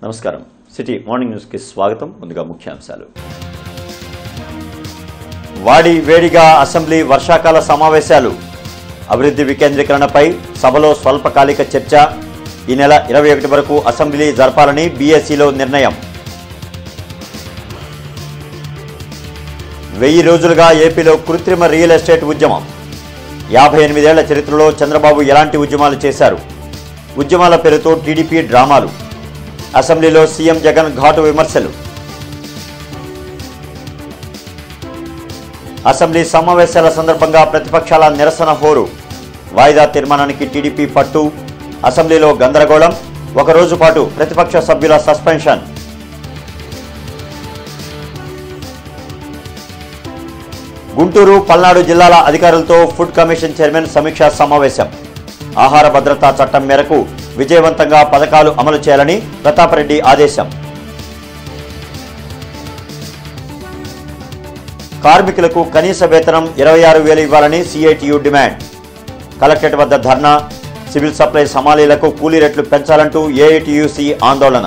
నమస్కారం city morning న్యూస్కి స్వాగతం ముందుగా ముఖ్యాంశాలు వాడి వేడిగా అసెంబ్లీ వర్షాకాల సమావేశాలు అభివృద్ధి వికేంద్రీకరణపై సభలో స్వల్పకాలిక చర్చ ఈ నెల ఇరవై ఒకటి వరకు అసెంబ్లీ జరపాలని బీఎస్సీలో నిర్ణయం వెయ్యి రోజులుగా ఏపీలో కృత్రిమ రియల్ ఎస్టేట్ ఉద్యమం యాభై ఎనిమిదేళ్ల చరిత్రలో చంద్రబాబు ఎలాంటి ఉద్యమాలు చేశారు ఉద్యమాల పేరుతో టీడీపీ డ్రామాలు అసెంబ్లీలో సీఎం జగన్ ఘాటు విమర్శలు అసెంబ్లీ సమావేశాల సందర్భంగా ప్రతిపక్షాల నిరసన హోరు వాయిదా తీర్మానానికి టీడీపీ పట్టు అసెంబ్లీలో గందరగోళం ఒక రోజు పాటు ప్రతిపక్ష సభ్యుల సస్పెన్షన్ గుంటూరు పల్నాడు జిల్లాల అధికారులతో ఫుడ్ కమిషన్ చైర్మన్ సమీక్షా సమావేశం ఆహార భద్రతా చట్టం మేరకు విజయవంతంగా పథకాలు అమలు చేయాలని ప్రతాపరెడ్డి ఆదేశం కార్మికులకు కనీస వేతనం ఇరవై ఆరు వేలు ఇవ్వాలని సిఐటియు డిమాండ్ కలెక్టరేట్ వద్ద ధర్నా సివిల్ సప్లై సమాలీలకు కూలీ రేట్లు పెంచాలంటూ ఏఐటియుసి ఆందోళన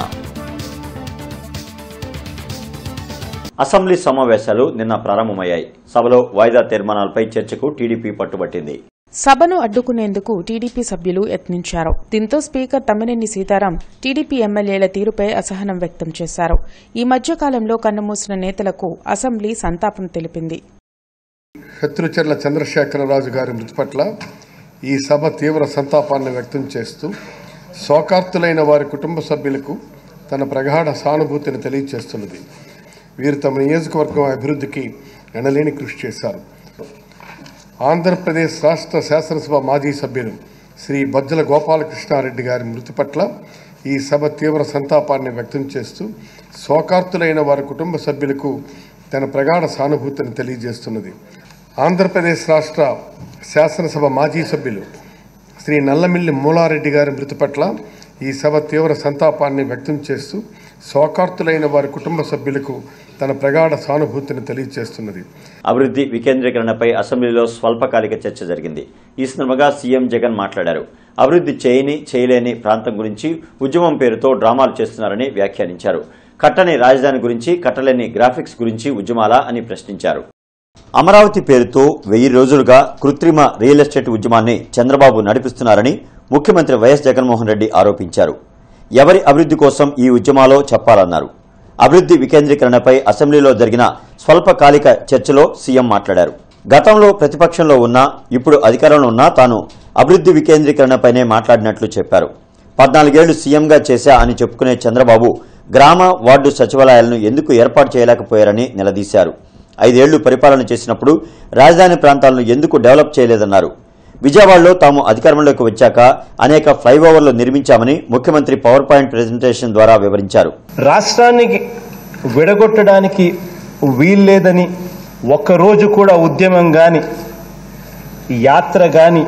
అసెంబ్లీ సమావేశాలు నిన్న ప్రారంభమయ్యాయి సభలో వాయిదా తీర్మానాలపై చర్చకు టీడీపీ పట్టుబట్టింది సభను అడ్డుకునేందుకు టీడీపీ సభ్యులు యత్నించారు దీంతో స్పీకర్ తమ్మినేని సీతారాం టీడీపీ ఎమ్మెల్యేల తీరుపై అసహనం వ్యక్తం చేశారు ఈ మధ్యకాలంలో కన్నుమూసిన నేతలకు అసెంబ్లీ సంతాపం తెలిపింది శత్రుచర్ల చంద్రశేఖరరాజు గారి మృతి పట్ల ఈ సభ తీవ్ర సంతాపాన్ని వ్యక్తం చేస్తూ శోకార్తులైన వారి కుటుంబ సభ్యులకు తన ప్రగాఢ సానుభూతిని తెలియజేస్తున్నది వీరు తమ నియోజకవర్గం అభివృద్ధికి ఎనలేని కృషి చేశారు ఆంధ్రప్రదేశ్ రాష్ట్ర శాసనసభ మాజీ సభ్యులు శ్రీ బజ్జల గోపాలకృష్ణారెడ్డి గారి మృతి పట్ల ఈ సభ తీవ్ర సంతాపాన్ని వ్యక్తం చేస్తూ శోకార్తులైన వారి కుటుంబ సభ్యులకు తన ప్రగాఢ సానుభూతిని తెలియజేస్తున్నది ఆంధ్రప్రదేశ్ రాష్ట్ర శాసనసభ మాజీ సభ్యులు శ్రీ నల్లమిల్లి మూలారెడ్డి గారి మృతి పట్ల ఈ సభ తీవ్ర సంతాపాన్ని వ్యక్తం చేస్తూ శోకార్తులైన వారి కుటుంబ సభ్యులకు తన ప్రగాఢ సానుభూతిని తెలియజేస్తున్నది అభివృద్ధి వికేంద్రీకరణపై అసెంబ్లీలో స్వల్పకాలిక చర్చ జరిగింది ఈ సందర్భంగా సీఎం జగన్ మాట్లాడారు అభివృద్ధి చేయని చేయలేని ప్రాంతం గురించి ఉద్యమం పేరుతో డ్రామాలు చేస్తున్నారని వ్యాఖ్యానించారు కట్టని రాజధాని గురించి కట్టలేని గ్రాఫిక్స్ గురించి ఉద్యమాలా అని ప్రశ్నించారు అమరావతి పేరుతో వెయ్యి రోజులుగా కృత్రిమ రియల్ ఎస్టేట్ ఉద్యమాన్ని చంద్రబాబు నడిపిస్తున్నారని ముఖ్యమంత్రి వైఎస్ జగన్మోహన్ రెడ్డి ఆరోపించారు ఎవరి అభివృద్ధి కోసం ఈ ఉద్యమాలో చెప్పాలన్నారు అభివృద్ధి వికేంద్రీకరణపై అసెంబ్లీలో జరిగిన స్వల్పకాలిక చర్చలో సీఎం మాట్లాడారు గతంలో ప్రతిపక్షంలో ఉన్నా ఇప్పుడు అధికారంలో ఉన్నా తాను అభివృద్ధి వికేంద్రీకరణపైనే మాట్లాడినట్లు చెప్పారు పద్నాలుగేళ్లు సీఎంగా చేశా అని చెప్పుకునే చంద్రబాబు గ్రామ వార్డు సచివాలయాలను ఎందుకు ఏర్పాటు చేయలేకపోయారని నిలదీశారు ఐదేళ్లు పరిపాలన చేసినప్పుడు రాజధాని ప్రాంతాలను ఎందుకు డెవలప్ చేయలేదన్నారు విజయవాడలో తాము అధికారంలోకి వచ్చాక అనేక ఫ్లైఓవర్లు నిర్మించామని ముఖ్యమంత్రి పవర్ పాయింట్ ప్రెజెంటేషన్ ద్వారా వివరించారు రాష్ట్రానికి విడగొట్టడానికి వీల్లేదని ఒక్కరోజు కూడా ఉద్యమం కానీ యాత్ర కానీ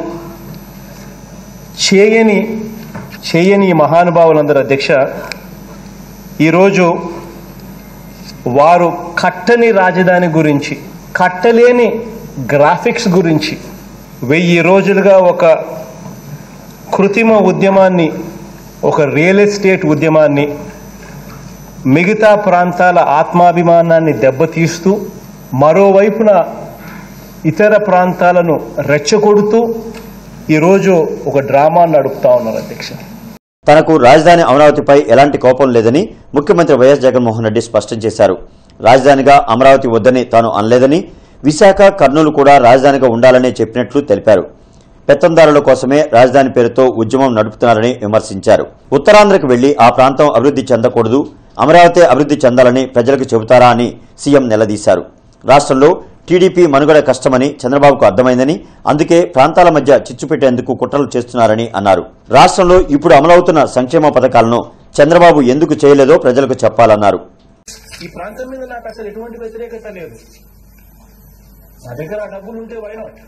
చేయని చేయని ఈ మహానుభావులందరూ అధ్యక్ష ఈరోజు వారు కట్టని రాజధాని గురించి కట్టలేని గ్రాఫిక్స్ గురించి వెయ్యి రోజులుగా ఒక కృత్రిమ ఉద్యమాన్ని ఒక రియల్ ఎస్టేట్ ఉద్యమాన్ని మిగతా ప్రాంతాల ఆత్మాభిమానాన్ని దెబ్బతీస్తూ మరోవైపున ఇతర ప్రాంతాలను రెచ్చగొడుతూ ఈరోజు ఒక డ్రామా నడుపుతా ఉన్నారు అధ్యక్ష తనకు రాజధాని అమరావతిపై ఎలాంటి కోపం లేదని ముఖ్యమంత్రి వైఎస్ జగన్మోహన్ రెడ్డి స్పష్టం చేశారు రాజధానిగా అమరావతి వద్దని తాను అనలేదని విశాఖ కర్నూలు కూడా రాజధానిగా ఉండాలని చెప్పినట్లు తెలిపారు పెత్తందారుల కోసమే రాజధాని పేరుతో ఉద్యమం నడుపుతున్నారని విమర్శించారు ఉత్తరాంధ్రకు వెళ్లి ఆ ప్రాంతం అభివృద్ధి చెందకూడదు అమరావతి అభివృద్ధి చెందాలని ప్రజలకు చెబుతారా అని సీఎం నిలదీశారు రాష్ట్రంలో టీడీపీ మనుగడ కష్టమని చంద్రబాబుకు అర్థమైందని అందుకే ప్రాంతాల మధ్య చిచ్చు పెట్టేందుకు కుట్రలు చేస్తున్నారని అన్నారు రాష్ట్రంలో ఇప్పుడు అమలవుతున్న సంక్షేమ పథకాలను చంద్రబాబు ఎందుకు చేయలేదో ప్రజలకు చెప్పాలన్నారు ఈ ప్రాంతం మీద నాకు అసలు ఎటువంటి వ్యతిరేకత లేదు నా దగ్గర ఆ డబ్బులు ఉంటే వైనాట్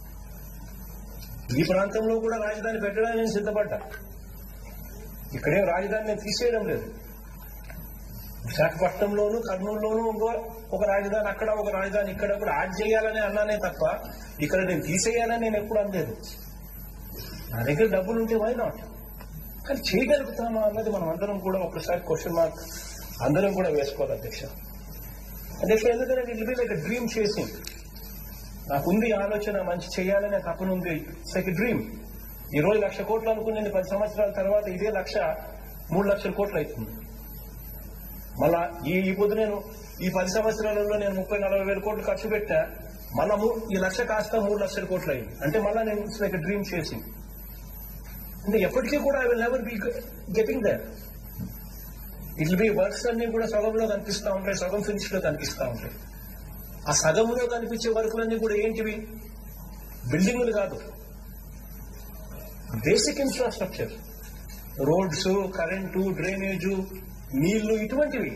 ఈ ప్రాంతంలో కూడా రాజధాని పెట్టడానికి నేను సిద్ధపడ్డా ఇక్కడేం రాజధాని నేను తీసేయడం లేదు విశాఖపట్నంలోను కర్నూలులోను ఇంకో ఒక రాజధాని అక్కడ ఒక రాజధాని ఇక్కడ కూడా యాడ్ చేయాలని అన్నానే తప్ప ఇక్కడ నేను తీసేయాలని నేను ఎప్పుడు అనలేదు నా దగ్గర డబ్బులు ఉంటే వై నాట్ కానీ చేయగలుగుతామా అన్నది మనం అందరం కూడా ఒకసారి క్వశ్చన్ మార్క్ అందరం కూడా వేసుకోవాలి అధ్యక్ష అధ్యక్ష ఎందుకంటే it be like dream chasing నాకుంది ఆలోచన మంచి చేయాలనే తపన ఉంది ఇట్స్ లైక్ డ్రీమ్ ఈ రోజు లక్ష కోట్లు అనుకునేది పది సంవత్సరాల తర్వాత ఇదే లక్ష మూడు లక్షల కోట్లు అవుతుంది మళ్ళా ఈ ఈ పొద్దు నేను ఈ పది సంవత్సరాలలో నేను ముప్పై నలభై వేల కోట్లు ఖర్చు పెట్టా మళ్ళా మూ- ఈ లక్ష కాస్త మూడు లక్షల కోట్లు అయింది అంటే మళ్ళా నేను ఇట్స్ లైక్ డ్రీమ్ చేసింగ్ అంటే ఎప్పటికీ కూడా I will never be getting there it be works అన్ని కూడా సగంలో కనిపిస్తా ఉంటాయి సగం ఫినిష్ లో కనిపిస్తా ఉంటాయి ఆ సగంలో కనిపించే వర్కులన్నీ కూడా ఏంటివి బిల్డింగులు కాదు basic infrastructure roads current drainage నీళ్లు ఇటువంటివి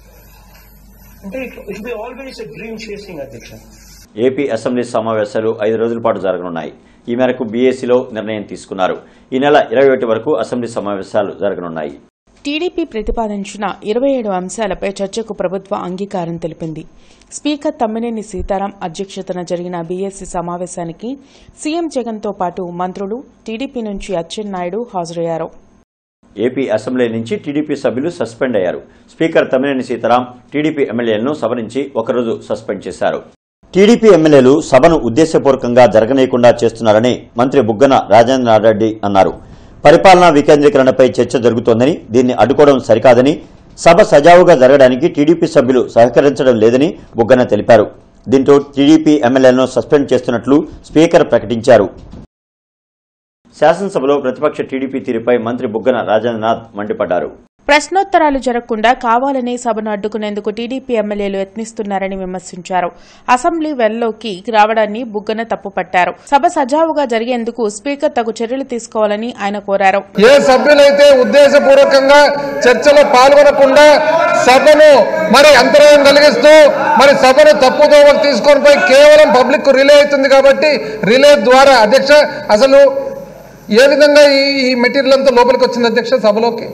అంటే it be always a dream chasing అధ్యక్ష ఏపీ అసెంబ్లీ సమావేశాలు ఐదు రోజుల పాటు జరగనున్నాయి ఈ మేరకు బీఏసీలో నిర్ణయం తీసుకున్నారు ఈ నెల ఇరవై ఒకటి వరకు అసెంబ్లీ సమావేశాలు జరగనున్నాయి టీడీపీ ప్రతిపాదించిన ఇరవై ఏడు అంశాలపై చర్చకు ప్రభుత్వ అంగీకారం తెలిపింది స్పీకర్ తమ్మినేని సీతారాం అధ్యక్షతన జరిగిన బీఎస్సీ సమావేశానికి సీఎం జగన్తో పాటు మంత్రులు టీడీపీ నుంచి అచ్చెన్నాయుడు హాజరయ్యారు ఏపీ అసెంబ్లీ నుంచి టీడీపీ సభ్యులు సస్పెండ్ అయ్యారు స్పీకర్ తమ్మినేని సీతారాం టీడీపీ ఎమ్మెల్యేలను సభ నుంచి ఒకరోజు సస్పెండ్ చేశారు టీడీపీ ఎమ్మెల్యేలు సభను ఉద్దేశపూర్వకంగా జరగనీయకుండా చేస్తున్నారని మంత్రి బుగ్గన రాజేంద్రనాథ్ అన్నారు పరిపాలనా వికేంద్రీకరణపై చర్చ జరుగుతోందని దీన్ని అడ్డుకోవడం సరికాదని సభ సజావుగా జరగడానికి టీడీపీ సభ్యులు సహకరించడం లేదని బుగ్గన తెలిపారు దీంతో టీడీపీ ఎమ్మెల్యేలను సస్పెండ్ చేస్తున్నట్లు స్పీకర్ ప్రకటించారు శాసనసభలో ప్రతిపక్ష టీడీపీ తీరుపై మంత్రి బుగ్గన రాజేంద్రనాథ్ మండిపడ్డారు ప్రశ్నోత్తరాలు జరగకుండా కావాలని సభను అడ్డుకునేందుకు టీడీపీ ఎమ్మెల్యేలు యత్నిస్తున్నారని విమర్శించారు అసెంబ్లీ వెల్లోకి రావడాన్ని బుగ్గన తప్పుపట్టారు సభ సజావుగా జరిగేందుకు స్పీకర్ తగు చర్యలు తీసుకోవాలని ఆయన కోరారు ఏ సభ్యులైతే ఉద్దేశపూర్వకంగా చర్చలో పాల్గొనకుండా సభను మరి అంతరాయం కలిగిస్తూ మరి సభను తప్పుదోవకు తీసుకొని పోయి కేవలం పబ్లిక్ రిలే అవుతుంది కాబట్టి రిలే ద్వారా అధ్యక్ష అసలు ఏ విధంగా ఈ ఈ మెటీరియల్ అంతా లోపలికి వచ్చింది అధ్యక్ష సభలోకి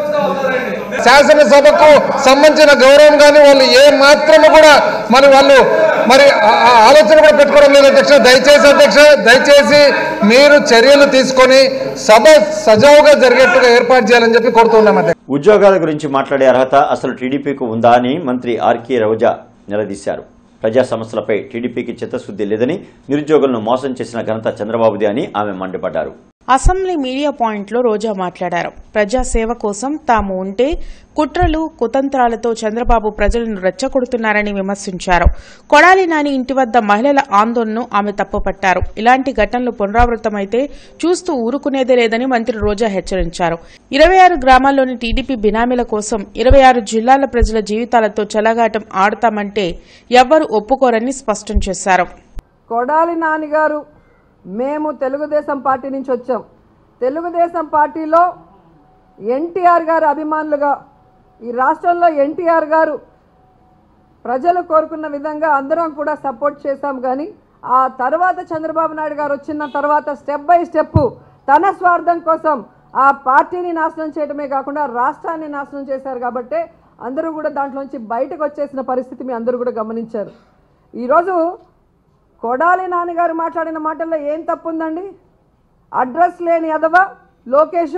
శాసనసభకు సంబంధించిన గౌరవం కానీ వాళ్ళు ఏ మాత్రము కూడా మరి వాళ్ళు మరి ఆ- ఆ ఆలోచన కూడా పెట్టుకోవడం లేదు అధ్యక్ష దయచేసి అధ్యక్ష దయచేసి మీరు చర్యలు తీసుకొని సభ సజావుగా జరిగేట్టుగా ఏర్పాటు చేయాలని చెప్పి కోరుతున్నాం అధ్యక్ష ఉద్యోగాల గురించి మాట్లాడే అర్హత అసలు టీడీపీకి ఉందా అని మంత్రి ఆర్కే రోజా నిలదీశారు ప్రజా సమస్యలపై టీడీపీకి చిత్తశుద్ది లేదని నిరుద్యోగులను మోసం చేసిన ఘనత చంద్రబాబుది అని ఆమె మండిపడ్డారు అసెంబ్లీ మీడియా పాయింట్లో రోజా మాట్లాడారు ప్రజాసేవ కోసం తాము ఉంటే కుట్రలు కుతంత్రాలతో చంద్రబాబు ప్రజలను రెచ్చగొడుతున్నారని విమర్శించారు కొడాలి నాని ఇంటి వద్ద మహిళల ఆందోళనను ఆమె తప్పుపట్టారు ఇలాంటి ఘటనలు పునరావృతమైతే చూస్తూ ఊరుకునేదే లేదని మంత్రి రోజా హెచ్చరించారు ఇరవై ఆరు గ్రామాల్లోని టీడీపీ బినామీల కోసం ఇరవై ఆరు జిల్లాల ప్రజల జీవితాలతో చెలగాటం ఆడతామంటే ఎవ్వరూ ఒప్పుకోరని స్పష్టం చేశారు కొడాలి నాన్నగారు మేము తెలుగుదేశం పార్టీ నుంచి వచ్చాం తెలుగుదేశం పార్టీలో ఎన్టీఆర్ గారు అభిమానులుగా ఈ రాష్ట్రంలో ఎన్టీఆర్ గారు ప్రజలు కోరుకున్న విధంగా అందరం కూడా సపోర్ట్ చేశాం కానీ ఆ తర్వాత చంద్రబాబు నాయుడు గారు వచ్చిన తర్వాత స్టెప్ బై స్టెప్ తన స్వార్థం కోసం ఆ పార్టీని నాశనం చేయడమే కాకుండా రాష్ట్రాన్ని నాశనం చేశారు కాబట్టి అందరూ కూడా దాంట్లోంచి బయటకు వచ్చేసిన పరిస్థితి మీ అందరూ కూడా గమనించారు ఈరోజు కొడాలి నాన్నగారు మాట్లాడిన మాటల్లో ఏం తప్పు ఉందండి అడ్రస్ లేని ఎదవ లోకేషు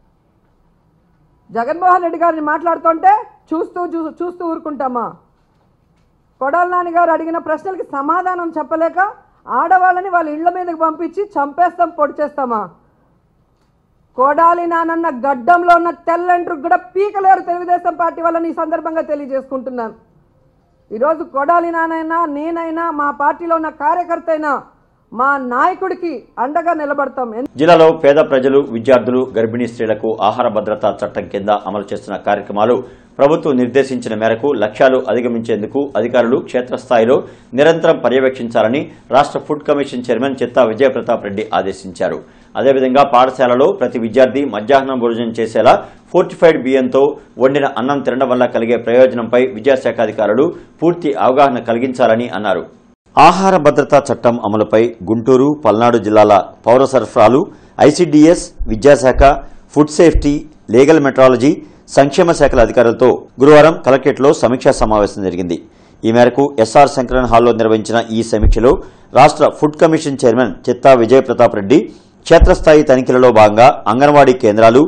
జగన్మోహన్ రెడ్డి గారిని మాట్లాడుతుంటే చూస్తూ చూ- చూస్తూ ఊరుకుంటామా కొడాలి నాన్నగారు అడిగిన ప్రశ్నలకి సమాధానం చెప్పలేక ఆడవాళ్ళని వాళ్ళ ఇళ్ల మీదకి పంపించి చంపేస్తాం పొడి చేస్తామా కోడాలి నానన్న గడ్డంలో ఉన్న తెల్లంట్రు కూడా పీకలేరు తెలుగుదేశం పార్టీ వాళ్ళని ఈ సందర్భంగా తెలియజేసుకుంటున్నాను ఈరోజు కొడాలి నానైనా నేనైనా మా పార్టీలో ఉన్న కార్యకర్త అయినా మా నాయకుడికి అండగా నిలబడతాం ఎన్- జిల్లాలో పేద ప్రజలు విద్యార్థులు గర్భిణీ స్త్రీలకు ఆహార భద్రతా చట్టం కింద అమలు చేస్తున్న కార్యక్రమాలు ప్రభుత్వం నిర్దేశించిన మేరకు లక్ష్యాలు అధిగమించేందుకు అధికారులు క్షేత్రస్థాయిలో నిరంతరం పర్యవేక్షించాలని రాష్ట్ర ఫుడ్ కమిషన్ చైర్మన్ చిత్తా విజయప్రతాప్ రెడ్డి ఆదేశించారు అదేవిధంగా పాఠశాలలో ప్రతి విద్యార్థి మధ్యాహ్నం భోజనం చేసేలా ఫోర్టిఫైడ్ బియ్యంతో వండిన అన్నం తినడం వల్ల కలిగే ప్రయోజనంపై విద్యాశాఖ అధికారులు పూర్తి అవగాహన కలిగించాలని అన్నారు ఆహార భద్రతా చట్టం అమలుపై గుంటూరు పల్నాడు జిల్లాల పౌర సరఫరాలు ఐసీడీఎస్ విద్యాశాఖ ఫుడ్ సేఫ్టీ లీగల్ మెట్రాలజీ సంక్షేమ శాఖల అధికారులతో గురువారం కలెక్టరేట్లో సమీక్షా సమావేశం జరిగింది ఈ మేరకు ఎస్ఆర్ శంకరన్ హాల్లో నిర్వహించిన ఈ సమీక్షలో రాష్ట్ర ఫుడ్ కమిషన్ చైర్మన్ చిత్తా విజయప్రతాప్ రెడ్డి క్షేత్రస్థాయి తనిఖీలలో భాగంగా అంగన్వాడీ కేంద్రాలు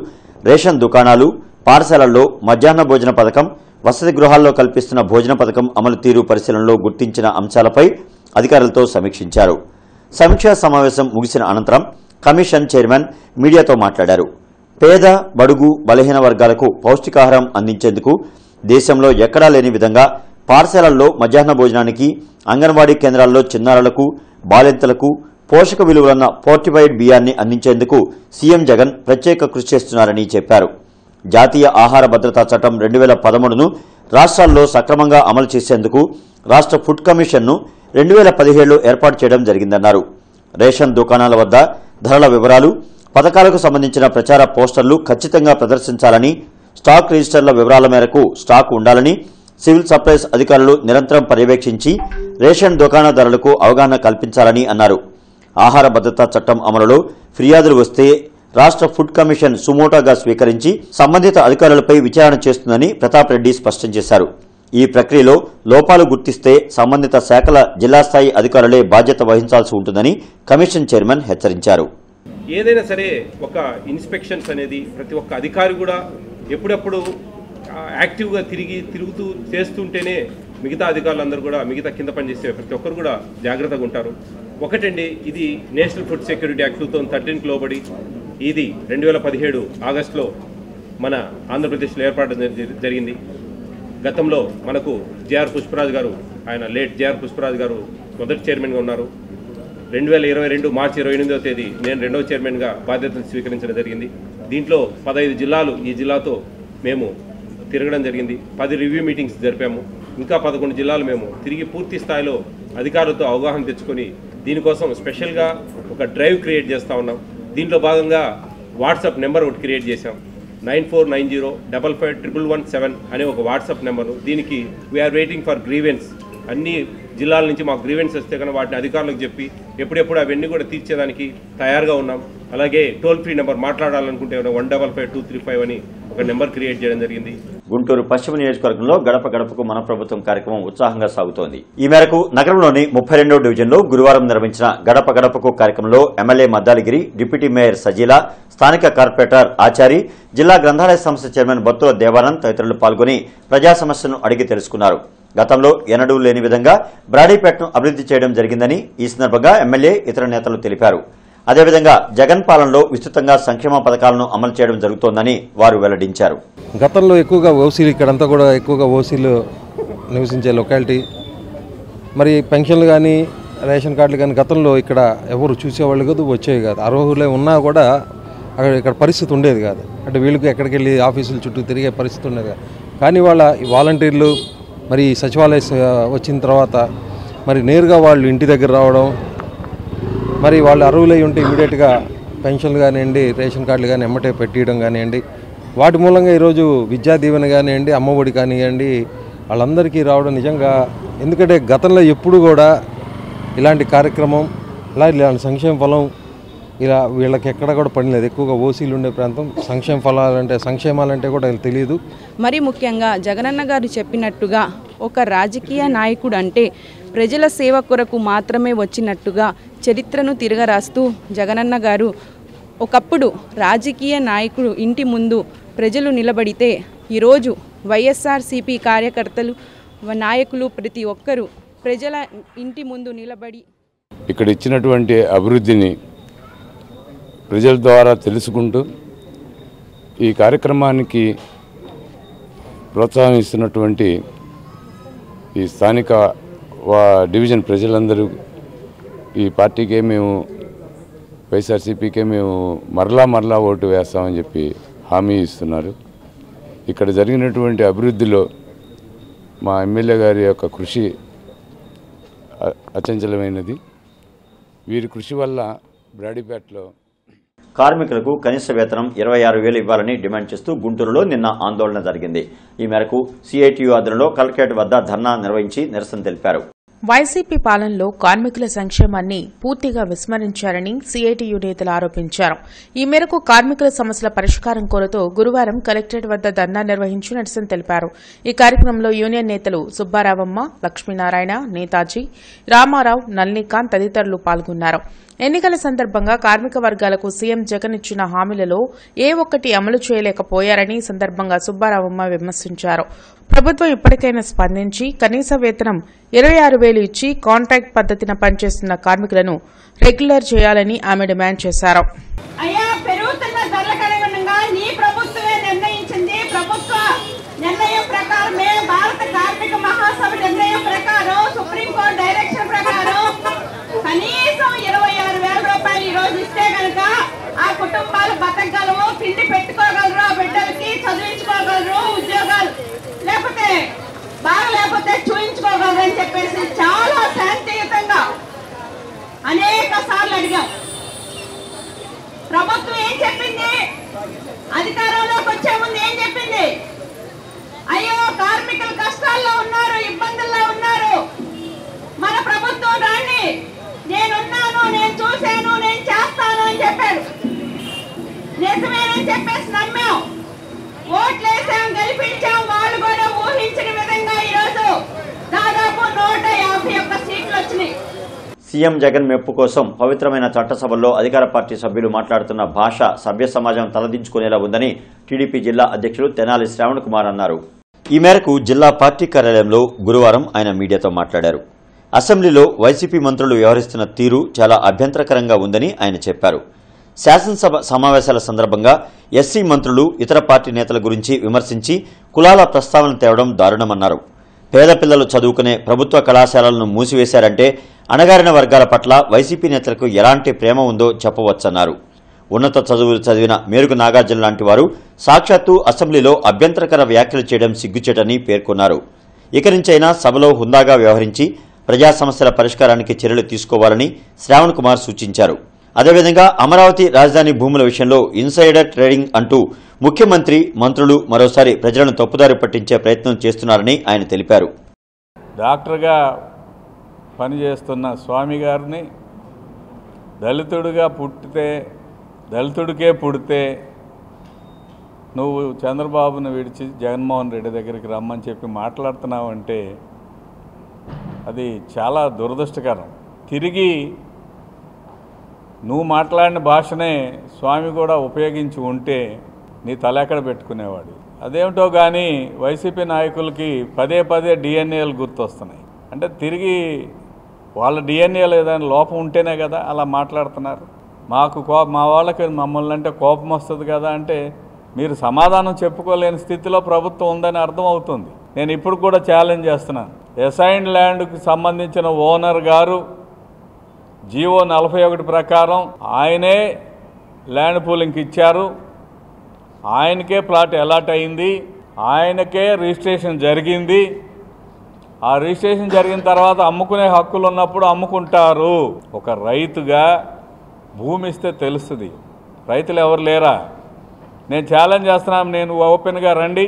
రేషన్ దుకాణాలు పాఠశాలల్లో మధ్యాహ్న భోజన పథకం వసతి గృహాల్లో కల్పిస్తున్న భోజన పథకం అమలు తీరు పరిశీలనలో గుర్తించిన అంశాలపై అధికారులతో సమీక్షించారు సమీక్షా సమావేశం ముగిసిన అనంతరం కమిషన్ చైర్మన్ మీడియాతో మాట్లాడారు పేద బడుగు బలహీన వర్గాలకు పౌష్టికాహారం అందించేందుకు దేశంలో ఎక్కడా లేని విధంగా పాఠశాలల్లో మధ్యాహ్న భోజనానికి అంగన్వాడీ కేంద్రాల్లో చిన్నారులకు బాలింతలకు పోషక విలువలున్న ఫోర్టిఫైడ్ బియ్యాన్ని అందించేందుకు సీఎం జగన్ ప్రత్యేక కృషి చేస్తున్నారని చెప్పారు జాతీయ ఆహార భద్రతా చట్టం రెండు వేల పదమూడును రాష్ట్రాల్లో సక్రమంగా అమలు చేసేందుకు రాష్ట్ర ఫుడ్ కమిషన్ను రెండు వేల పదిహేడులో ఏర్పాటు చేయడం జరిగిందన్నారు రేషన్ దుకాణాల వద్ద ధరల వివరాలు పథకాలకు సంబంధించిన ప్రచార పోస్టర్లు ఖచ్చితంగా ప్రదర్శించాలని స్టాక్ రిజిస్టర్ల వివరాల మేరకు స్టాక్ ఉండాలని సివిల్ సప్లైస్ అధికారులు నిరంతరం పర్యవేక్షించి రేషన్ దుకాణదారులకు అవగాహన కల్పించాలని అన్నారు ఆహార భద్రతా చట్టం అమలులో ఫిర్యాదులు వస్తే రాష్ట్ర ఫుడ్ కమిషన్ సుమోటోగా స్వీకరించి సంబంధిత అధికారులపై విచారణ చేస్తుందని ప్రతాప్ రెడ్డి స్పష్టం చేశారు ఈ ప్రక్రియలో లోపాలు గుర్తిస్తే సంబంధిత శాఖల జిల్లా స్థాయి అధికారులే బాధ్యత వహించాల్సి ఉంటుందని కమిషన్ చైర్మన్ హెచ్చరించారు ఏదైనా సరే ఒక ఇన్స్పెక్షన్స్ అనేది ప్రతి ఒక్క అధికారి కూడా ఎప్పుడప్పుడు ఆ, యాక్టివ్గా తిరిగి తిరుగుతూ చేస్తుంటేనే మిగతా అధికారులందరూ కూడా మిగతా కింద పనిచేసే ప్రతి ఒక్కరు కూడా జాగ్రత్తగా ఉంటారు ఒకటండి ఇది national food security act two thousand థర్టీన్కి లోబడి ఇది రెండు వేల పదిహేడు ఆగస్టులో మన ఆంధ్రప్రదేశ్లో ఏర్పాటు జరి- జరిగింది గతంలో మనకు జేఆర్ పుష్పరాజ్ గారు ఆయన లేట్ జేఆర్ పుష్పరాజ్ గారు మొదటి చైర్మన్గా ఉన్నారు రెండు వేల ఇరవై రెండు మార్చి ఇరవై ఎనిమిదవ తేదీ నేను రెండవ చైర్మన్గా బాధ్యతలు స్వీకరించడం జరిగింది దీంట్లో పదహైదు జిల్లాలు ఈ జిల్లాతో మేము తిరగడం జరిగింది పది రివ్యూ మీటింగ్స్ జరిపాము ఇంకా పదకొండు జిల్లాలు మేము తిరిగి పూర్తి స్థాయిలో అధికారులతో అవగాహన తెచ్చుకొని దీనికోసం స్పెషల్గా ఒక డ్రైవ్ క్రియేట్ చేస్తూ ఉన్నాం దీంట్లో భాగంగా వాట్సాప్ నెంబర్ ఒకటి క్రియేట్ చేశాం nine four nine zero double five triple one seven అనే ఒక వాట్సాప్ నెంబరు దీనికి వీఆర్ వెయిటింగ్ ఫర్ గ్రీవెన్స్ అన్ని జిల్లాల నుంచి మాకు గ్రీవెన్స్ వస్తే కనుక వాటిని అధికారులకు చెప్పి ఎప్పుడెప్పుడు అవన్నీ కూడా తీర్చేదానికి తయారుగా ఉన్నాం అలాగే టోల్ ఫ్రీ నెంబర్ మాట్లాడాలనుకుంటే one double five two three five అని ఒక నెంబర్ క్రియేట్ చేయడం జరిగింది గుంటూరు పశ్చిమ నియోజకవర్గంలో గడప గడపకు మన ప్రభుత్వం కార్యక్రమం ఉత్సాహంగా సాగుతోంది ఈ మేరకు నగరంలోని ముప్పై రెండో డివిజన్లో గురువారం నిర్వహించిన గడప గడపకు కార్యక్రమంలో ఎమ్మెల్యే మద్దాలిగిరి డిప్యూటీ మేయర్ సజీల స్థానిక కార్పొరేటర్ ఆచారి జిల్లా గ్రంథాలయ సంస్థ చైర్మన్ బత్తుల దేవానంద్ తదితరులు పాల్గొని ప్రజా సమస్యలను అడిగి తెలుసుకున్నారు గతంలో ఎన్నడూ లేని విధంగా బ్రాడీపేటను అభివృద్ధి చేయడం జరిగిందని ఈ సందర్భంగా ఎమ్మెల్యే ఇతర నేతలు తెలిపారు అదేవిధంగా జగన్ పాలనలో విస్తృతంగా సంక్షేమ పథకాలను అమలు చేయడం జరుగుతోందని వారు వెల్లడించారు గతంలో ఎక్కువగా ఓసీలు ఇక్కడంతా కూడా ఎక్కువగా ఓసీలు నివసించే లొకాలిటీ మరి పెన్షన్లు కానీ రేషన్ కార్డులు కానీ గతంలో ఇక్కడ ఎవరు చూసేవాళ్ళు కాదు వచ్చేవి కాదు అర్హులే ఉన్నా కూడా అక్కడ ఇక్కడ పరిస్థితి ఉండేది కాదు అంటే వీళ్ళకి ఎక్కడికి వెళ్ళి ఆఫీసుల చుట్టూ తిరిగే పరిస్థితి ఉండేది కాదు కానీ వాళ్ళ ఈ వాలంటీర్లు మరి ఈ సచివాలయ స- వచ్చిన తర్వాత మరి నేరుగా వాళ్ళు ఇంటి దగ్గర రావడం మరి వాళ్ళు అర్హులై ఉంటే ఇమీడియట్గా పెన్షన్లు కానివ్వండి రేషన్ కార్డులు కానీ ఎమ్మటే పెట్టియడం కానివ్వండి వాటి మూలంగా ఈరోజు విద్యా దీవెన కానివ్వండి అమ్మఒడి కానివ్వండి వాళ్ళందరికీ రావడం నిజంగా ఎందుకంటే గతంలో ఎప్పుడు కూడా ఇలాంటి కార్యక్రమం ఇలా ఇలాంటి సంక్షేమ ఫలం ఇలా వీళ్ళకి ఎక్కడ కూడా పడలేదు ఎక్కువగా ఓసీలు ఉండే ప్రాంతం సంక్షేమ ఫలాలంటే సంక్షేమాలంటే కూడా వీళ్ళకి తెలియదు మరి ముఖ్యంగా జగనన్న గారు చెప్పినట్టుగా ఒక రాజకీయ నాయకుడు అంటే ప్రజల సేవ కొరకు మాత్రమే వచ్చినట్టుగా చరిత్రను తిరగరాస్తూ జగనన్న గారు ఒకప్పుడు రాజకీయ నాయకుడు ఇంటి ముందు ప్రజలు నిలబడితే ఈరోజు వైఎస్ఆర్సీపీ కార్యకర్తలు వ- నాయకులు ప్రతి ఒక్కరూ ప్రజల ఇంటి ముందు నిలబడి ఇక్కడ ఇచ్చినటువంటి అభివృద్ధిని ప్రజల ద్వారా తెలుసుకుంటూ ఈ కార్యక్రమానికి ప్రోత్సాహం ఇస్తున్నటువంటి ఈ స్థానిక వా డివిజన్ ప్రజలందరూ ఈ పార్టీకే మేము వైఎస్ఆర్సీపీకే మేము మరలా మరలా ఓటు వేస్తామని చెప్పి హామీ ఇస్తున్నారు ఇక్కడ జరిగినటువంటి అభివృద్ధిలో మా ఎమ్మెల్యే గారి యొక్క కృషి అ- అచంచలమైనది వీరి కృషి వల్ల బ్రాడీపేటలో కార్మికులకు కనీస వేతనం ఇరవై ఆరు వేలు ఇవ్వాలని డిమాండ్ చేస్తూ గుంటూరులో నిన్న ఆందోళన జరిగింది ఈ మేరకు సిఐటియు ఆధ్వర్యంలో కలెక్టరేట్ వద్ద ధర్నా నిర్వహించి నిరసన తెలిపారు వైసీపీ పాలనలో కార్మికుల సంక్షేమాన్ని పూర్తిగా విస్మరించారని సిఐటియు నేతలు ఆరోపించారు ఈ మేరకు కార్మికుల సమస్యల పరిష్కారం కోరుతూ గురువారం కలెక్టరేట్ వద్ద ధర్నా నిర్వహించి నిరసన తెలిపారు ఈ కార్యక్రమంలో యూనియన్ నేతలు సుబ్బారావమ్మ లక్ష్మీనారాయణ నేతాజీ రామారావు నల్నీకాంత్ తదితరులు పాల్గొన్నారు ఎన్నికల సందర్భంగా కార్మిక వర్గాలకు సీఎం జగన్ ఇచ్చిన హామీలలో ఏ ఒక్కటి అమలు చేయలేకపోయారని ఈ సందర్భంగా సుబ్బారావమ్మ విమర్శించారు ప్రభుత్వం ఇప్పటికైనా స్పందించి కనీస వేతనం ఇరవై ఆరు వేలు ఇచ్చి కాంట్రాక్ట్ పద్దతిన పనిచేస్తున్న కార్మికులను రెగ్యులర్ చేయాలని ఆమె డిమాండ్ చేశారు అయ్యా పెరుగుతున్న ధరలకు అనుగుణంగా నీ ప్రభుత్వమే నిర్ణయించింది ప్రభుత్వ నిర్ణయం ప్రకారమే భారత కార్మిక మహాసభ నిర్ణయం ప్రకారం సుప్రీంకోర్టు డైరెక్షన్ ప్రకారం కనీసం ఇరవై ఆరు వేల రూపాయలు ఈ రోజు ఇస్తే కనుక ఆ కుటుంబాలు బతకగలవు తిండి పెట్టుకోగలరు ఆ బిడ్డలకి చదివించుకోగలరు ఉద్యోగాలు లేకపోతే బాగా లేకపోతే చూయించుకోగలరు అని చెప్పేసి చాలా శాంతియుతంగా అనేక సార్లు అడిగాం ప్రభుత్వం ఏం చెప్పింది అధికారంలోకి వచ్చే ముందు ఏం చెప్పింది అయ్యో కార్మికులు కష్టాల్లో ఉన్నారు ఇబ్బందుల్లో ఉన్నారు మన ప్రభుత్వం రాండి నేనున్నాను నేను చూశాను నేను చేస్తాను అని చెప్పారు నిజమేనని చెప్పేసి నమ్మాం ఓట్లేసాం గెలిపించాం వాళ్ళు కూడా ఊహించిన విధంగా ఈరోజు దాదాపు నూట యాభై ఒక్క సీట్లు వచ్చినాయి సీఎం జగన్ మెప్పు కోసం పవిత్రమైన చట్టసభల్లో అధికార పార్టీ సభ్యులు మాట్లాడుతున్న భాష సభ్య సమాజం తలదించుకునేలా ఉందని టీడీపీ జిల్లా అధ్యక్షులు తెనాలి శ్రావణ్ కుమార్ అన్నారు ఈ మేరకు జిల్లా పార్టీ కార్యాలయంలో గురువారం ఆయన మీడియాతో మాట్లాడారు అసెంబ్లీలో వైసీపీ మంత్రులు వ్యవహరిస్తున్న తీరు చాలా అభ్యంతరకరంగా ఉందని ఆయన చెప్పారు శాసనసభ సమావేశాల సందర్భంగా ఎస్సీ మంత్రులు ఇతర పార్టీ నేతల గురించి విమర్శించి కులాల ప్రస్తావన తేవడం దారుణమన్నారు పేద పిల్లలు చదువుకునే ప్రభుత్వ కళాశాలలను మూసివేశారంటే అణగారిన వర్గాల పట్ల వైసీపీ నేతలకు ఎలాంటి ప్రేమ ఉందో చెప్పవచ్చన్నారు ఉన్నత చదువులు చదివిన మేరుగు నాగార్జున లాంటి వారు సాక్షాత్తు అసెంబ్లీలో అభ్యంతరకర వ్యాఖ్యలు చేయడం సిగ్గుచేటని పేర్కొన్నారు ఇక నుంచైనా సభలో హుందాగా వ్యవహరించి ప్రజా సమస్యల పరిష్కారానికి చర్యలు తీసుకోవాలని శ్రావణ్ కుమార్ సూచించారు అదేవిధంగా అమరావతి రాజధాని భూముల విషయంలో ఇన్సైడర్ ట్రేడింగ్ అంటూ ముఖ్యమంత్రి మంత్రులు మరోసారి ప్రజలను తప్పుదారి పట్టించే ప్రయత్నం చేస్తున్నారని ఆయన తెలిపారు డాక్టర్గా పనిచేస్తున్న స్వామి గారిని దళితుడిగా పుట్టితే దళితుడికే పుడితే నువ్వు చంద్రబాబును విడిచి జగన్మోహన్ రెడ్డి దగ్గరికి రమ్మని చెప్పి మాట్లాడుతున్నావంటే అది చాలా దురదృష్టకరం తిరిగి నువ్వు మాట్లాడిన భాషనే స్వామి కూడా ఉపయోగించి ఉంటే నీ తల ఎక్కడ పెట్టుకునేవాడు అదేమిటో కానీ వైసీపీ నాయకులకి పదే పదే డిఎన్ఏలు గుర్తొస్తున్నాయి అంటే తిరిగి వాళ్ళ డిఎన్ఏలో ఏదైనా లోపం ఉంటేనే కదా అలా మాట్లాడుతున్నారు మాకు కో మా వాళ్ళకి మమ్మల్ని అంటే కోపం వస్తుంది కదా అంటే మీరు సమాధానం చెప్పుకోలేని స్థితిలో ప్రభుత్వం ఉందని అర్థం అవుతుంది నేను ఇప్పుడు కూడా ఛాలెంజ్ చేస్తున్నాను ఎసైన్ ల్యాండ్కి సంబంధించిన ఓనర్ గారు జీవో నలభై ఒకటి ప్రకారం ఆయనే ల్యాండ్ పూలింగ్కి ఇచ్చారు ఆయనకే ప్లాట్ అలాట్ అయింది ఆయనకే రిజిస్ట్రేషన్ జరిగింది ఆ రిజిస్ట్రేషన్ జరిగిన తర్వాత అమ్ముకునే హక్కులు ఉన్నప్పుడు అమ్ముకుంటారు ఒక రైతుగా భూమి ఇస్తే తెలుస్తుంది రైతులు ఎవరు లేరా నేను ఛాలెంజ్ చేస్తున్నాను నేను ఓపెన్గా రండి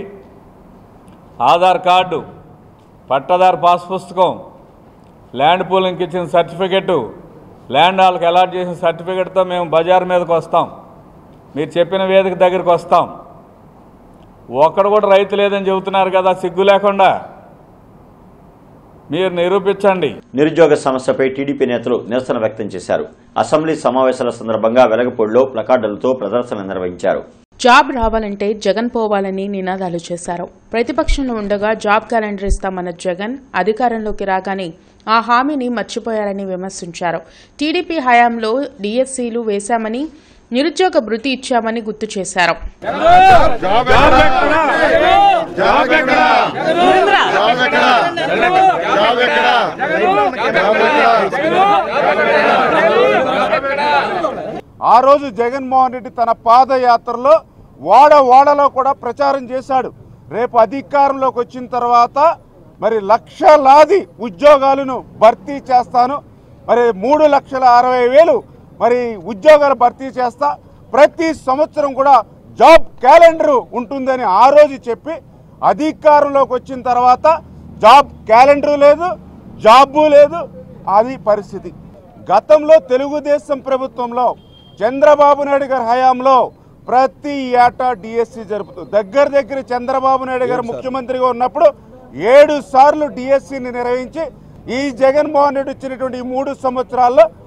ఆధార్ కార్డు పట్టదారు పాస్ పుస్తకం ల్యాండ్ పూలింగ్కి ఇచ్చిన సర్టిఫికెట్ ల్యాండ్ వాళ్ళకి అలాట్ చేసిన సర్టిఫికెట్తో మేము బజార్ మీదకి వస్తాం మీరు చెప్పిన వేదిక దగ్గరికి వస్తాం ఒక్కడ కూడా రైతు లేదని చెబుతున్నారు కదా సిగ్గు లేకుండా మీరు నిరూపించండి నిరుద్యోగ సమస్యపై టీడీపీ నేతలు నిరసన వ్యక్తం చేశారు అసెంబ్లీ సమావేశాల సందర్భంగా వెలగపూడిలో ప్లకార్డులతో ప్రదర్శన నిర్వహించారు జాబ్ రావాలంటే జగన్ పోవాలని నినాదాలు చేశారు ప్రతిపక్షంలో ఉండగా జాబ్ క్యాలెండర్ ఇస్తామన్న జగన్ అధికారంలోకి రాగానే ఆ హామీని మర్చిపోయారని విమర్శించారు టీడీపీ హయాంలో డీఎస్సీలు వేశామని నిరుద్యోగ భృతి ఇచ్చామని గుర్తు చేశారు ఆ రోజు జగన్మోహన్ రెడ్డి తన పాదయాత్రలో వాడ వాడలో కూడా ప్రచారం చేశాడు రేపు అధికారంలోకి వచ్చిన తర్వాత మరి లక్షలాది ఉద్యోగాలను భర్తీ చేస్తాను మరి మూడు లక్షల అరవై వేలు మరి ఉద్యోగాలు భర్తీ చేస్తా ప్రతి సంవత్సరం కూడా జాబ్ క్యాలెండర్ ఉంటుందని ఆ రోజు చెప్పి అధికారంలోకి వచ్చిన తర్వాత జాబ్ క్యాలెండర్ లేదు జాబు లేదు అది పరిస్థితి గతంలో తెలుగుదేశం ప్రభుత్వంలో చంద్రబాబు నాయుడు గారి హయాంలో ప్రతి ఏటా డిఎస్సి జరుపుతుంది దగ్గర దగ్గర చంద్రబాబు నాయుడు గారు ముఖ్యమంత్రిగా ఉన్నప్పుడు ఏడు సార్లు డిఎస్సిని నిర్వహించి ఈ జగన్మోహన్ రెడ్డి వచ్చినటువంటి ఈ మూడు సంవత్సరాల్లో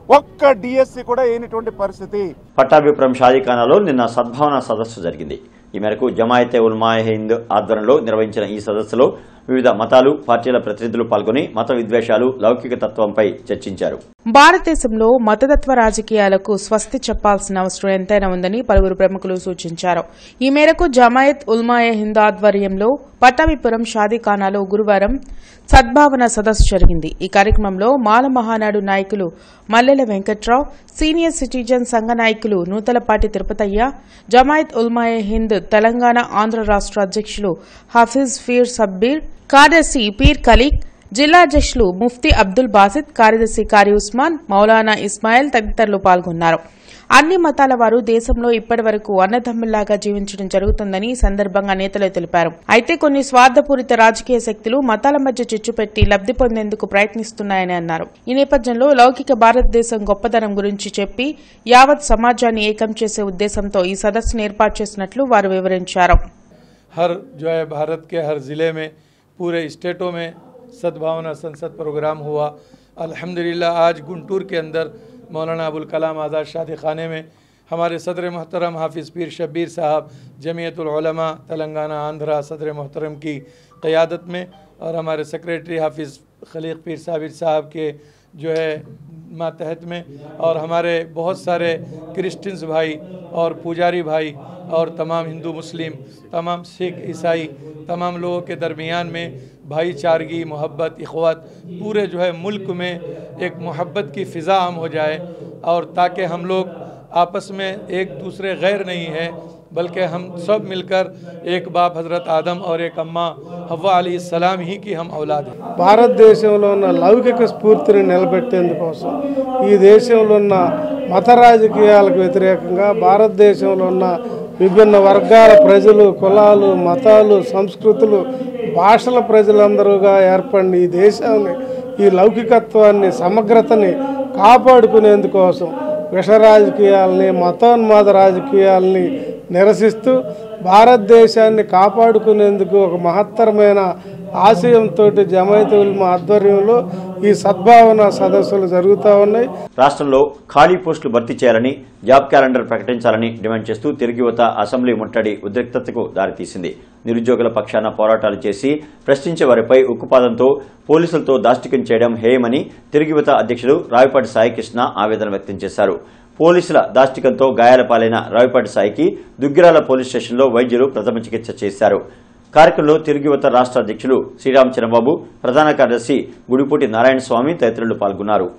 ఒక్క డిఎస్సి కూడా వేయనటువంటి పరిస్థితి పట్టాభిపురం షాదీఖానాలో నిన్న సద్భావన సదస్సు జరిగింది ఈ మేరకు జమాయతే ఉల్మా హింద్ ఆధ్వర్యంలో నిర్వహించిన ఈ సదస్సులో వివిధ మతాలు పార్టీల ప్రతినిధులు పాల్గొని మత విద్వేషాలు లౌకిక తత్వంపై చర్చించారు భారతదేశంలో మతతత్వ రాజకీయాలకు స్వస్తి చెప్పాల్సిన అవసరం ఎంతైనా ఉందని పలువురు ప్రముఖులు సూచించారు ఈ మేరకు జమాయత్ ఉల్మాయే హింద్ ఆధ్వర్యంలో పట్టాభిపురం షాదీఖానాలో గురువారం సద్భావన సదస్సు జరిగింది ఈ కార్యక్రమంలో మాల మహానాడు నాయకులు మల్లెల వెంకట్రావు సీనియర్ సిటిజన్ సంఘ నాయకులు నూతలపాటి తిరుపతయ్య జమాయత్ ఉల్మాయే హింద్ తెలంగాణ ఆంధ్ర రాష్ట్ర అధ్యక్షులు హఫీజ్ ఫీర్ సబ్బీర్ కార్యదర్శి పీర్ ఖలీక్ జిల్లా అధ్యక్షులు ముఫ్తీ అబ్దుల్ బాసిద్ కార్యదర్శి కారి ఉస్మాన్ మౌలానా ఇస్మాయిల్ తదితరులు పాల్గొన్నారు అన్ని మతాల వారు దేశంలో ఇప్పటి వరకు అన్నదమ్ముల్లాగా జీవించడం జరుగుతుందని ఈ సందర్భంగా నేతలు తెలిపారు అయితే కొన్ని స్వార్థపూరిత రాజకీయ శక్తులు మతాల మధ్య చిచ్చు పెట్టి లబ్ది పొందేందుకు ప్రయత్నిస్తున్నాయని అన్నారు ఈ నేపథ్యంలో లౌకిక భారతదేశం గొప్పదనం గురించి చెప్పి యావత్ సమాజాన్ని ఏకం చేసే ఉద్దేశంతో ఈ సదస్సును ఏర్పాటు చేసినట్లు వారు వివరించారు हर जो है भारत के हर ज़िले में पूरे स्टेटों में सद्भावना संसद प्रोग्राम हुआ अल्हम्दुलिल्लाह आज गुंटूर के अंदर मौलाना अबुल कलाम आज़ाद शादी खाने में हमारे सदर मोहतरम हाफिज़ पीर शब्बीर साहब जमीयतुलमा तेलंगाना आंध्रा सदर मोहतरम की क़ियादत में और हमारे सेक्रेटरी हाफिज़ खलीक पीर साबिर साहब के जो है मातहत में और हमारे बहुत सारे क्रिश्चियंस भाई और पुजारी भाई और तमाम हिंदू मुस्लिम तमाम सिख ईसाई तमाम लोगों के दरमियान में भाईचारगी मोहब्बत इखवत पूरे जो है मुल्क में एक मोहब्बत की फ़िज़ा आम हो जाए और ताकि हम लोग आपस में एक दूसरे गैर नहीं है बल्कि हम सब मिलकर एक बाप हज़रत आदम और एक अम्मा हवा सलाम ही की हम औलाद हैं భారతదేశంలో ఉన్న లౌకిక స్ఫూర్తిని నిలబెట్టేందుకోసం ఈ దేశంలో ఉన్న మత రాజకీయాలకు వ్యతిరేకంగా భారతదేశంలో ఉన్న విభిన్న వర్గాల ప్రజలు కులాలు మతాలు సంస్కృతులు భాషల ప్రజలందరూగా ఏర్పడిన ఈ దేశాన్ని ఈ లౌకికత్వాన్ని సమగ్రతని కాపాడుకునేందుకోసం విష రాజకీయాలని మతోన్మాద రాజకీయాలని నిరసిస్తూ భారతదేశాన్ని కాపాడుకునేందుకు ఒక మహత్తరమైన ఆశయంతో జమైత్ ఉల్మా ఆధ్వర్యంలో ఈ సద్భావన సదస్సులు జరుగుతూ ఉన్నాయి రాష్ట్రంలో ఖాళీ పోస్టులు భర్తీ చేయాలని జాబ్ క్యాలెండర్ ప్రకటించాలని డిమాండ్ చేస్తూ తిరిగి యువత అసెంబ్లీ ముట్టడి ఉద్రిక్తతకు దారితీసింది నిరుద్యోగుల పక్షాన పోరాటాలు చేసి ప్రశ్నించే వారిపై ఉక్కుపాదంతో పోలీసులతో దాష్టికం చేయడం హేయమని తిరిగి యువత అధ్యక్షుడు రావిపాటి సాయికృష్ణ ఆవేదన వ్యక్తం చేశారు పోలీసుల దాష్టికంతో గాయాల పాలైన రావిపాటి సాయికి దుగ్గిరాల పోలీస్ స్టేషన్లో వైద్యులు ప్రథమ చికిత్స చేశారు కార్యక్రమంలో తిరిగి యువత రాష్ట్ర అధ్యక్షులు శ్రీరామ్ చంద్రబాబు ప్రధాన కార్యదర్శి గుడిపూటి నారాయణ స్వామి తదితరులు పాల్గొన్నారు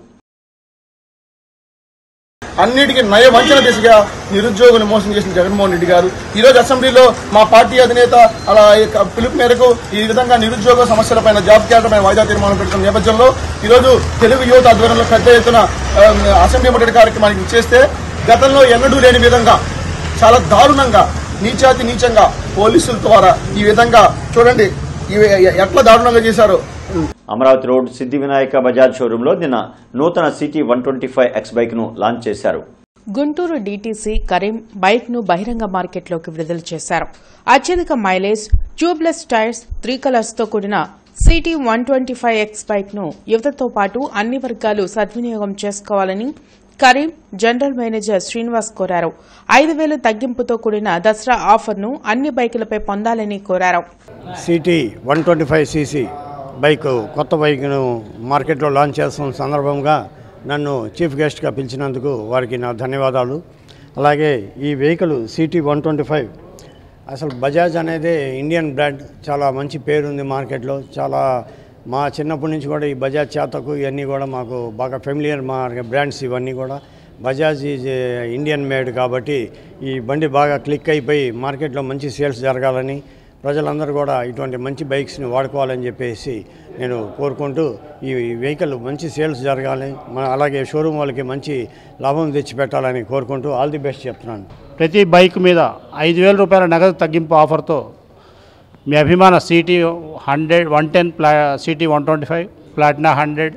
అన్నిటికీ నయ వంచన దిశగా నిరుద్యోగులు మోసం చేసిన జగన్మోహన్ రెడ్డి గారు ఈ రోజు అసెంబ్లీలో మా పార్టీ అధినేత అలా యొక్క పిలుపు మేరకు ఈ విధంగా నిరుద్యోగ సమస్యలపైన జాబ్ క్యాలెండర్ పైన వాయిదా తీర్మానం పెట్టిన నేపథ్యంలో ఈ రోజు తెలుగు యువత ఆధ్వర్యంలో పెద్ద ఎత్తున ఆ, అసెంబ్లీ ముట్టడి కార్యక్రమానికి చేస్తే గతంలో ఎన్నడూ లేని విధంగా చాలా దారుణంగా నీచాతి నీచంగా పోలీసుల ద్వారా ఈ విధంగా చూడండి ఇవి ఎట్లా దారుణంగా చేశారో అమరావతి రోడ్ సిద్ధి వినాయక బజాజ్ షోరూంలో నిన్న నూతన CT one twenty five X bike ను లాంచ్ చేశారు గుంటూరు డీటీసీ కరీం బైక్ ను బహిరంగ మార్కెట్లోకి విడుదల చేశారు అత్యధిక mileage tubeless tires three colours తో కూడిన CT one twenty five X bike ను యువతతో పాటు అన్ని వర్గాలు సద్వినియోగం చేసుకోవాలని కరీం జనరల్ మేనేజర్ శ్రీనివాస్ కోరారు ఐదు వేలు తగ్గింపుతో కూడిన దసరా ఆఫర్ను అన్ని బైకులపై పొందాలని కోరారు CT one twenty five CC bike కొత్త బైక్ను మార్కెట్లో లాంచ్ చేస్తున్న సందర్భంగా నన్ను చీఫ్ గెస్ట్గా పిలిచినందుకు వారికి నా ధన్యవాదాలు అలాగే ఈ vehicle CT one twenty five అసలు బజాజ్ అనేది ఇండియన్ బ్రాండ్ చాలా మంచి పేరుంది మార్కెట్లో చాలా మా చిన్నప్పటి నుంచి కూడా ఈ బజాజ్ చేతకు ఇవన్నీ కూడా మాకు బాగా ఫెమిలియర్ మా బ్రాండ్స్ ఇవన్నీ కూడా బజాజ్ ఈజ్ ఇండియన్ మేడ్ కాబట్టి ఈ బండి బాగా క్లిక్ అయిపోయి మార్కెట్లో మంచి సేల్స్ జరగాలని ప్రజలందరూ కూడా ఇటువంటి మంచి బైక్స్ని వాడుకోవాలని చెప్పేసి నేను కోరుకుంటూ ఈ వెహికల్ మంచి సేల్స్ జరగాలి మన అలాగే షోరూమ్ వాళ్ళకి మంచి లాభం తెచ్చిపెట్టాలని కోరుకుంటూ ఆల్ ది బెస్ట్ చెప్తున్నాను ప్రతి బైక్ మీద ఐదు వేల రూపాయల నగదు తగ్గింపు ఆఫర్తో మీ అభిమాన సిటీ హండ్రెడ్ వన్ టెన్ ప్లా CT one twenty five Platina hundred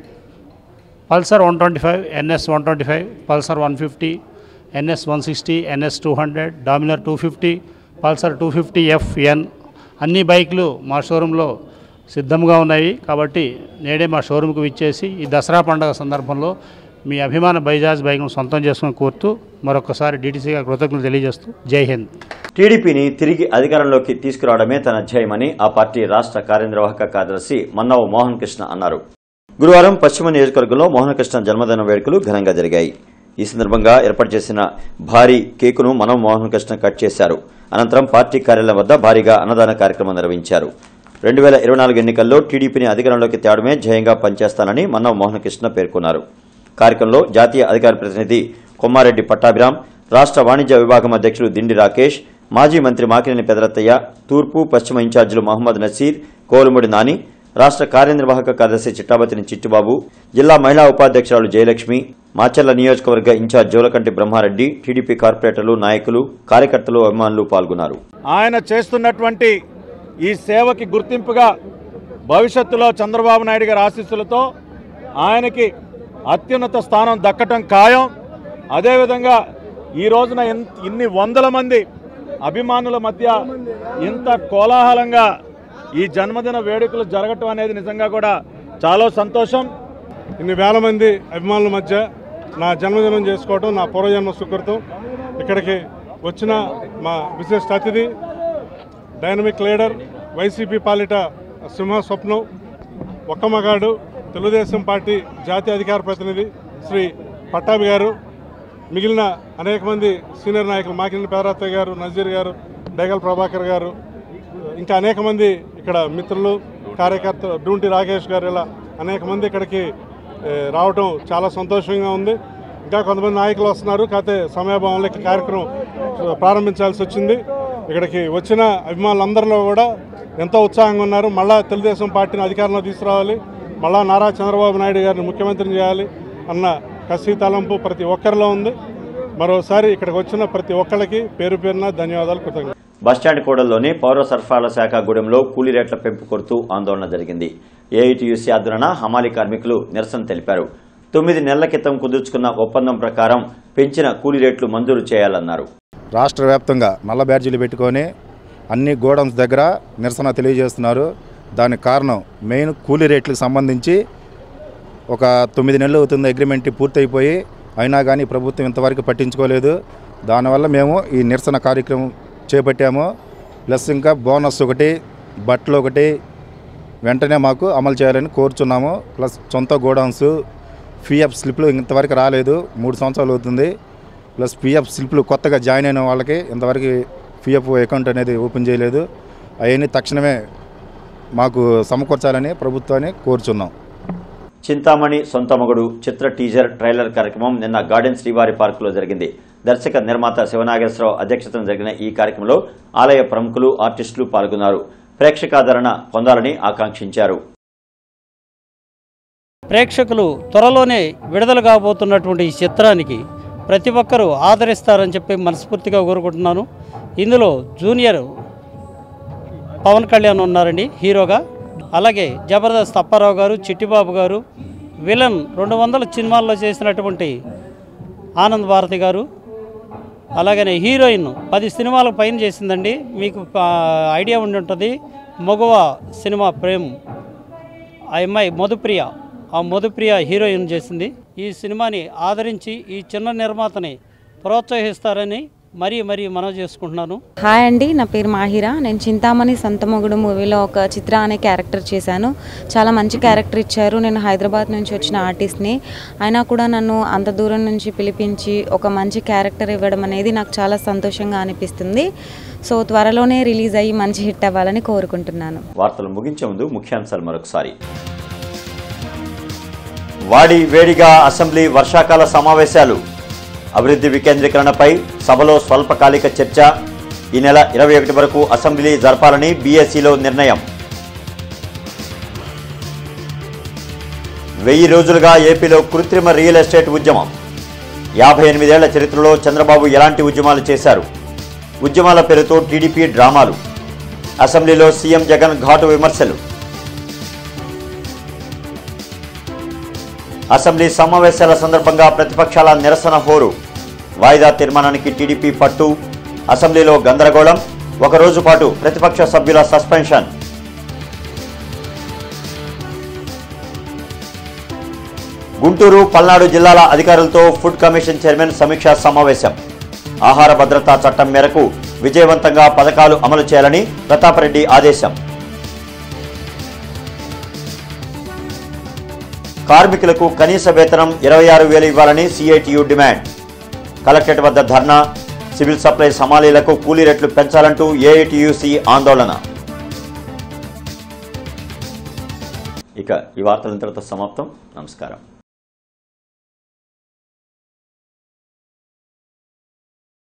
Pulsar one twenty five NS one twenty five Pulsar one fifty NS one sixty NS two hundred Dominar two fifty Pulsar two fifty FN అన్ని బైకులు మా షోరూంలో సిద్ధంగా ఉన్నాయి కాబట్టి నేడే మా షోరూంకు విచ్చేసి ఈ దసరా పండుగ సందర్భంలో మీ అభిమాన బైజాజ్ బైక్ను సొంతం చేసుకుని కోరుతూ మరొకసారి డీటీసీగా కృతజ్ఞతలు తెలియజేస్తూ జై హింద్ టీడీపీని తిరిగి అధికారంలోకి తీసుకురావడమే తన ధ్యేయమని ఆ పార్టీ రాష్ట్ర కార్యనిర్వాహక కార్యదర్శి మన్నవ మోహన్ కృష్ణ అన్నారు గురువారం పశ్చిమ నియోజకవర్గంలో మోహన్ కృష్ణ జన్మదిన వేడుకలు ఘనంగా జరిగాయి ఈ సందర్భంగా ఏర్పాటు చేసిన భారీ కేకును మనవ మోహన్ కృష్ణ కట్ చేశారు అనంతరం పార్టీ కార్యాలయం వద్ద భారీగా అన్నదాన కార్యక్రమం నిర్వహించారు రెండు వేల ఇరవై నాలుగు ఎన్నికల్లో టీడీపీని అధికారంలోకి తేవడమే ధ్యేయంగా పనిచేస్తానని మన్నవ మోహన్ కృష్ణ పేర్కొన్నారు కార్యక్రమంలో జాతీయ అధికార ప్రతినిధి కొమ్మారెడ్డి పట్టాభిరామ్ రాష్ట్ర వాణిజ్య విభాగం అధ్యక్షులు దిండి రాకేష్ మాజీ మంత్రి మాకినేని పెదరత్తయ్య తూర్పు పశ్చిమ ఇన్ఛార్జీలు మహమ్మద్ నసీర్ కోలుముడి నాని రాష్ట్ర కార్యనిర్వాహక కార్యదర్శి చిట్టాబతిని చిట్టుబాబు జిల్లా మహిళా ఉపాధ్యక్షురాలు జయలక్ష్మి మాచర్ల నియోజకవర్గ ఇన్ఛార్జ్ జోలకంటి బ్రహ్మారెడ్డి టీడీపీ కార్పొరేటర్లు నాయకులు కార్యకర్తలు అభిమానులు పాల్గొన్నారు ఆయన చేస్తున్నటువంటి ఈ సేవకి గుర్తింపుగా భవిష్యత్తులో చంద్రబాబు నాయుడు గారి ఆశీస్సులతో ఆయనకి అత్యున్నత స్థానం దక్కటం ఖాయం అదేవిధంగా ఈ రోజున ఇన్- ఇన్ని వందల మంది అభిమానుల మధ్య ఇంత కోలాహలంగా ఈ జన్మదిన వేడుకలు జరగటం అనేది నిజంగా కూడా చాలా సంతోషం ఇన్ని వేల మంది అభిమానుల మధ్య నా జన్మదినం చేసుకోవడం నా పూర్వజన్మ సుకృతం ఇక్కడికి వచ్చిన మా విశిష్ట అతిథి డైనమిక్ లీడర్ వైసీపీ పాలిట సింహ స్వప్నం ఒక్క మగాడు తెలుగుదేశం పార్టీ జాతీయ అధికార ప్రతినిధి శ్రీ పట్టాభి గారు మిగిలిన అనేక మంది సీనియర్ నాయకులు మాకిన పేదరత్తయ్య గారు నజీర్ గారు డేగల్ ప్రభాకర్ గారు ఇంకా అనేక మంది ఇక్కడ మిత్రులు కార్యకర్తలు డూంటి రాకేష్ గారు ఇలా అనేక మంది ఇక్కడికి ఏ, రావటం చాలా సంతోషంగా ఉంది ఇంకా కొంతమంది నాయకులు వస్తున్నారు కాకపోతే సమయభావంలో ఈ కార్యక్రమం ప్రారంభించాల్సి వచ్చింది ఇక్కడికి వచ్చిన అభిమానులందరిలో కూడా ఎంతో ఉత్సాహంగా ఉన్నారు మళ్ళా తెలుగుదేశం పార్టీని అధికారంలో తీసుకురావాలి మళ్ళా నారా చంద్రబాబు నాయుడు గారిని ముఖ్యమంత్రిని చేయాలి అన్న కసి తలంపు ప్రతి ఒక్కరిలో ఉంది మరోసారి ఇక్కడికి వచ్చిన ప్రతి ఒక్కరికి పేరు పేరున ధన్యవాదాలు కృతజ్ఞతలు బస్టాండ్ కూడల్లోని పౌర సరఫరాల శాఖ గూడెంలో కూలీ రేట్ల పెంపు కోరుతూ ఆందోళన జరిగింది ఏఐటీయూసీ ఆధ్వర్యన హమాలీ కార్మికులు నిరసన తెలిపారు తొమ్మిది నెలల క్రితం కుదుర్చుకున్న ఒప్పందం ప్రకారం పెంచిన కూలీ రేట్లు మంజూరు చేయాలన్నారు రాష్ట్ర వ్యాప్తంగా నల్ల బ్యాడ్జీలు పెట్టుకొని అన్ని గోడౌన్స్ దగ్గర నిరసన తెలియజేస్తున్నారు దానికి కారణం మెయిన్ కూలీ రేట్లకు సంబంధించి ఒక తొమ్మిది నెలలు అవుతుంది అగ్రిమెంట్ పూర్తయిపోయి అయినా కానీ ప్రభుత్వం ఇంతవరకు పట్టించుకోలేదు దానివల్ల మేము ఈ నిరసన కార్యక్రమం చేపట్టాము ప్లస్ ఇంకా బోనస్ ఒకటి బట్టలు ఒకటి వెంటనే మాకు అమలు చేయాలని కోరుచున్నాము ప్లస్ సొంత గోడౌన్స్ పిఎఫ్ స్లిప్లు ఇంతవరకు రాలేదు మూడు సంవత్సరాలు అవుతుంది ప్లస్ పిఎఫ్ స్లిప్లు కొత్తగా జాయిన్ అయిన వాళ్ళకి ఇంతవరకు పిఎఫ్ అకౌంట్ అనేది ఓపెన్ చేయలేదు అవన్నీ తక్షణమే మాకు సమకూర్చాలని ప్రభుత్వాన్ని కోరుచున్నాం చింతామణి సొంత మగుడు చిత్ర టీజర్ ట్రైలర్ కార్యక్రమం నిన్న గార్డెన్ శ్రీవారి పార్కులో జరిగింది దర్శక నిర్మాత శివనాగేశ్వరరావు అధ్యక్షతన జరిగిన ఈ కార్యక్రమంలో ఆలయ ప్రముఖులు ఆర్టిస్టులు పాల్గొన్నారు ప్రేక్షకాదరణ పొందాలని ఆకాంక్షించారు ప్రేక్షకులు త్వరలోనే విడుదల కాబోతున్నటువంటి ఈ చిత్రానికి ప్రతి ఒక్కరూ ఆదరిస్తారని చెప్పి మనస్ఫూర్తిగా కోరుకుంటున్నాను ఇందులో జూనియర్ పవన్ కళ్యాణ్ ఉన్నారండి హీరోగా అలాగే జబర్దస్త్ అప్పారావు గారు చిట్టిబాబు గారు విలన్ రెండు వందల సినిమాల్లో చేసినటువంటి ఆనంద్ భారతి గారు అలాగనే హీరోయిన్ పది సినిమాల పైన చేసిందండి మీకు ఆ, ఐడియా ఉండి ఉంటుంది మగవ సినిమా ప్రేమ్ ఆ అమ్మాయి మధుప్రియ ఆ మధుప్రియ హీరోయిన్ చేసింది ఈ సినిమాని ఆదరించి ఈ చిన్న నిర్మాతని ప్రోత్సహిస్తారని మరీ మరీ మనవి చేసుకుంటున్నాను హాయ్ అండి నా పేరు మాహిరా నేను చింతామణి సంతమొగుడు మూవీలో ఒక చిత్ర అనే క్యారెక్టర్ చేశాను చాలా మంచి క్యారెక్టర్ ఇచ్చారు నేను హైదరాబాద్ నుంచి వచ్చిన ఆర్టిస్ట్ని అయినా కూడా నన్ను అంత దూరం నుంచి పిలిపించి ఒక మంచి క్యారెక్టర్ ఇవ్వడం అనేది నాకు చాలా సంతోషంగా అనిపిస్తుంది సో త్వరలోనే రిలీజ్ అయ్యి మంచి హిట్ అవ్వాలని కోరుకుంటున్నాను వార్తలు ముగించే ముందు ముఖ్యాంశాలు మరొకసారి వాడి వేడిగా అసెంబ్లీ వర్షాకాల సమావేశాలు అభివృద్ధి వికేంద్రీకరణపై సభలో స్వల్పకాలిక చర్చ ఈ నెల ఇరవై ఒకటి వరకు అసెంబ్లీ జరపాలని బీఎస్సీలో నిర్ణయం వెయ్యి రోజులుగా ఏపీలో కృత్రిమ రియల్ ఎస్టేట్ ఉద్యమం యాభై ఎనిమిదేళ్ల చరిత్రలో చంద్రబాబు ఎలాంటి ఉద్యమాలు చేశారు ఉద్యమాల పేరుతో టీడీపీ డ్రామాలు అసెంబ్లీలో సీఎం జగన్ ఘాటు విమర్శలు అసెంబ్లీ సమావేశాల సందర్భంగా ప్రతిపక్షాల నిరసన హోరు వాయిదా తీర్మానానికి టీడీపీ పట్టు అసెంబ్లీలో గందరగోళం ఒక రోజు పాటు ప్రతిపక్ష సభ్యుల సస్పెన్షన్ గుంటూరు పల్నాడు జిల్లాల అధికారులతో ఫుడ్ కమిషన్ చైర్మన్ సమీక్షా సమావేశం ఆహార భద్రతా చట్టం మేరకు విజయవంతంగా పథకాలు అమలు చేయాలని ప్రతాపరెడ్డి ఆదేశం కార్మికులకు కనీస వేతనం ఇరవై ఆరు వేలు ఇవ్వాలని సిఐటియు డిమాండ్ కలెక్టరేట్ వద్ద ధర్నా సివిల్ సప్లై సమాలీలకు కూలీ రేట్లు పెంచాలంటూ ఏఐటియుసి ఆందోళన ఇక ఈ వార్తలు ఇంతటితో సమాప్తం నమస్కారం